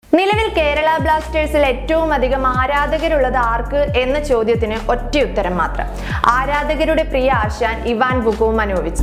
നിലവിൽ കേരള ബ്ലാസ്റ്റേഴ്സിൽ ഏറ്റവും അധികം ആരാധകരുള്ളത് ആർക്ക് എന്ന ചോദ്യത്തിന് ഒറ്റയുത്തരം മാത്രം ആരാധകരുടെ പ്രിയ ആശാൻ ഇവാൻ വുഗോമനോവിച്ച്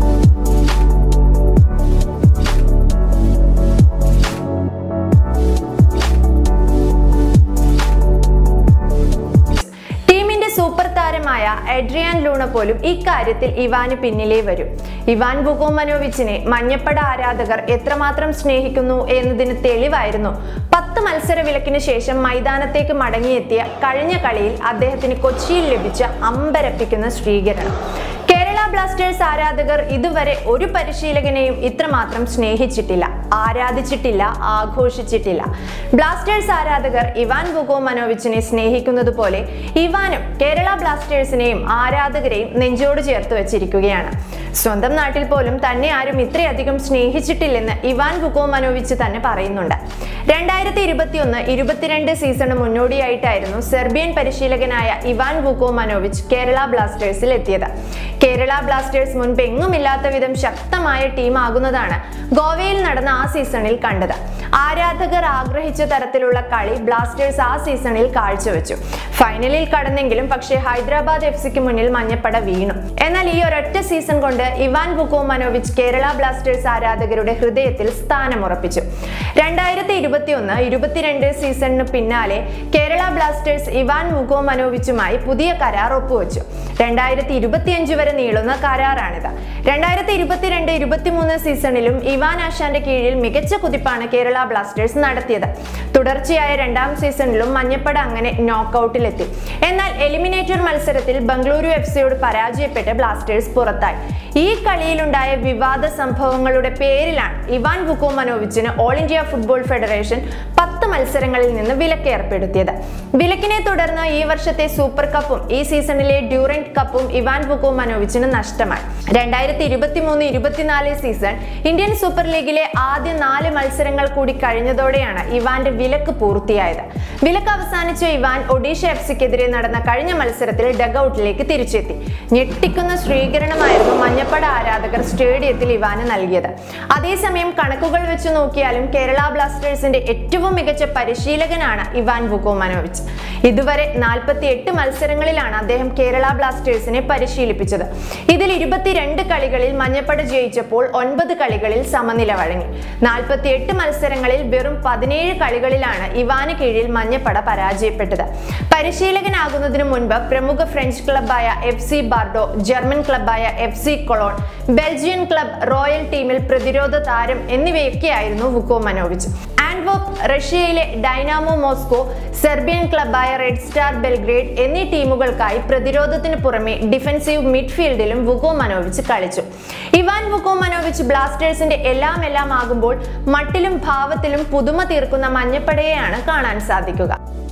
ടീമിന്റെ സൂപ്പർ താരമായ എഡ്രിയാൻ ലൂണ പോലും ഇക്കാര്യത്തിൽ ഇവാന് പിന്നിലേ വരും ഇവാൻ ബുഗോമനോവിച്ചിനെ മഞ്ഞപ്പട ആരാധകർ എത്രമാത്രം സ്നേഹിക്കുന്നു എന്നതിന് തെളിവായിരുന്നു പത്ത് മത്സര വിലക്കിന് ശേഷം മൈതാനത്തേക്ക് മടങ്ങിയെത്തിയ കഴിഞ്ഞ കളിയിൽ അദ്ദേഹത്തിന് കൊച്ചിയിൽ ലഭിച്ച അമ്പരപ്പിക്കുന്ന സ്വീകരണം കേരള ബ്ലാസ്റ്റേഴ്സ് ആരാധകർ ഇതുവരെ ഒരു പരിശീലകനെയും ഇത്രമാത്രം സ്നേഹിച്ചിട്ടില്ല ആരാധിച്ചിട്ടില്ല ആഘോഷിച്ചിട്ടില്ല ബ്ലാസ്റ്റേഴ്സ് ആരാധകർ ഇവാൻ ബുഗോമനോവിച്ചിനെ സ്നേഹിക്കുന്നത് പോലെ ഇവാനും കേരള ബ്ലാസ്റ്റേഴ്സിനെയും ആരാധകരെയും നെഞ്ചോട് ചേർത്ത് വെച്ചിരിക്കുകയാണ് സ്വന്തം നാട്ടിൽ പോലും തന്നെ ആരും ഇത്രയധികം സ്നേഹിച്ചിട്ടില്ലെന്ന് ഇവാൻ ബുഗോമനോവിച്ച് തന്നെ പറയുന്നുണ്ട് രണ്ടായിരത്തി ഇരുപത്തിയൊന്ന് ഇരുപത്തിരണ്ട് സീസണ് മുന്നോടിയായിട്ടായിരുന്നു സെർബിയൻ പരിശീലകനായ ഇവാൻ വുക്കോമനോവിച്ച് കേരള ബ്ലാസ്റ്റേഴ്സിൽ എത്തിയത് കേരള ബ്ലാസ്റ്റേഴ്സ് മുൻപ് എങ്ങുമില്ലാത്ത വിധം ശക്തമായ ടീം ആകുന്നതാണ് ഗോവയിൽ നടന്ന ആ സീസണിൽ കണ്ടത് ആരാധകർ ആഗ്രഹിച്ച തരത്തിലുള്ള കളി ബ്ലാസ്റ്റേഴ്സ് ആ സീസണിൽ കാഴ്ചവെച്ചു ഫൈനലിൽ കടന്നെങ്കിലും പക്ഷേ ഹൈദരാബാദ് എഫ് സിക്ക് മുന്നിൽ മഞ്ഞപ്പട വീണു എന്നാൽ ഈ ഒരൊറ്റ സീസൺ കൊണ്ട് ഇവാൻ വുക്കോമനോവിച്ച് കേരള ബ്ലാസ്റ്റേഴ്സ് ആരാധകരുടെ ഹൃദയത്തിൽ സ്ഥാനമുറപ്പിച്ചു രണ്ടായിരത്തി ഇരുപത്തിയൊന്ന് ഇരുപത്തിരണ്ട് സീസണിന് പിന്നാലെ കേരള ബ്ലാസ്റ്റേഴ്സ് ഇവാൻ മുഗോമനോവിച്ചുമായി പുതിയ കരാർ ഒപ്പുവെച്ചു രണ്ടായിരത്തി ഇരുപത്തിയഞ്ച് വരെ നീളുന്ന കരാറാണിത് രണ്ടായിരത്തി ഇരുപത്തിരണ്ട് ഇരുപത്തിമൂന്ന് സീസണിലും ഇവാൻ ആശാന്റെ കീഴിൽ മികച്ച കുതിപ്പാണ് കേരള ബ്ലാസ്റ്റേഴ്സ് നടത്തിയത് തുടർച്ചയായ രണ്ടാം സീസണിലും മഞ്ഞപ്പട അങ്ങനെ നോക്കൌട്ടിലെത്തി എന്നാൽ എലിമിനേറ്റർ മത്സരത്തിൽ ബംഗളൂരു എഫ് സിയോട് പരാജയപ്പെട്ട് ബ്ലാസ്റ്റേഴ്സ് പുറത്തായി ഈ കളിയിലുണ്ടായ വിവാദ സംഭവങ്ങളുടെ പേരിലാണ് ഇവാൻ വുക്കോമനോവിച്ചിന് ഓൾ ഇന്ത്യ ഫുട്ബോൾ ഫെഡറേഷൻ പത്ത് മത്സരങ്ങളിൽ നിന്ന് വിലക്ക് ഏർപ്പെടുത്തിയത് വിലക്കിനെ തുടർന്ന് ഈ വർഷത്തെ സൂപ്പർ കപ്പും ഈ സീസണിലെ ഡ്യൂറന്റ് കപ്പും ഇവാൻ വുക്കോമനോവിച്ചിന് നഷ്ടമായി രണ്ടായിരത്തി ഇരുപത്തി മൂന്ന് ഇരുപത്തിനാല് സീസൺ ഇന്ത്യൻ സൂപ്പർ ലീഗിലെ ആദ്യ നാല് മത്സരങ്ങൾ കൂടി കഴിഞ്ഞതോടെയാണ് ഇവാന്റെ വിലക്ക് പൂർത്തിയായത് വിലക്ക് അവസാനിച്ച ഇവാൻ ഒഡീഷ എഫ് സിക്കെതിരെ നടന്ന കഴിഞ്ഞ മത്സരത്തിൽ ഡഗൌട്ടിലേക്ക് തിരിച്ചെത്തി ഞെട്ടിക്കുന്ന സ്വീകരണമായിരുന്നു മഞ്ഞപ്പട ആരാധകർ സ്റ്റേഡിയത്തിൽ ഇവാന് നൽകിയത് അതേസമയം കണക്കുകൾ വെച്ച് നോക്കിയാലും കേരള ബ്ലാസ്റ്റേഴ്സിന്റെ ഏറ്റവും മികച്ച പരിശീലകനാണ് ഇവാൻ വുക്കോമനോവിച്ച് ഇതുവരെ നാൽപ്പത്തി എട്ട് മത്സരങ്ങളിലാണ് അദ്ദേഹം കേരള ബ്ലാസ്റ്റേഴ്സിനെ പരിശീലിപ്പിച്ചത് ഇതിൽ ഇരുപത്തിരണ്ട് കളികളിൽ മഞ്ഞപ്പട ജയിച്ചപ്പോൾ ഒൻപത് കളികളിൽ സമനില വഴങ്ങി നാൽപ്പത്തി എട്ട് മത്സരങ്ങളിൽ വെറും പതിനേഴ് കളികളിലാണ് ഇവാന് കീഴിൽ മഞ്ഞപ്പട പരാജയപ്പെട്ടത് പരിശീലകനാകുന്നതിനു മുൻപ് പ്രമുഖ ഫ്രഞ്ച് ക്ലബായ എഫ് സി ബാർഡോ ജർമ്മൻ ക്ലബായ F C Cologne Belgian club Royal ടീമിൽ പ്രതിരോധ താരം എന്നിവയൊക്കെയായിരുന്നു വുക്കോ മനോവിച്ച് ആൻഡ്വോപ്പ് റഷ്യയിലെ ഡൈനാമോ മോസ്കോ സെർബിയൻ ക്ലബായ റെഡ് സ്റ്റാർ ബെൽഗ്രേഡ് എന്നീ ടീമുകൾക്കായി പ്രതിരോധത്തിന് പുറമെ ഡിഫൻസീവ് മിഡ്ഫീൽഡിലും വുക്കോ മനോവിച്ച് കളിച്ചു ഇവാൻ വുക്കോ മനോവിച്ച് ബ്ലാസ്റ്റേഴ്സിന്റെ എല്ലാം എല്ലാം ആകുമ്പോൾ മട്ടിലും ഭാവത്തിലും പുതുമ തീർക്കുന്ന മഞ്ഞപ്പടയെയാണ് കാണാൻ സാധിക്കുക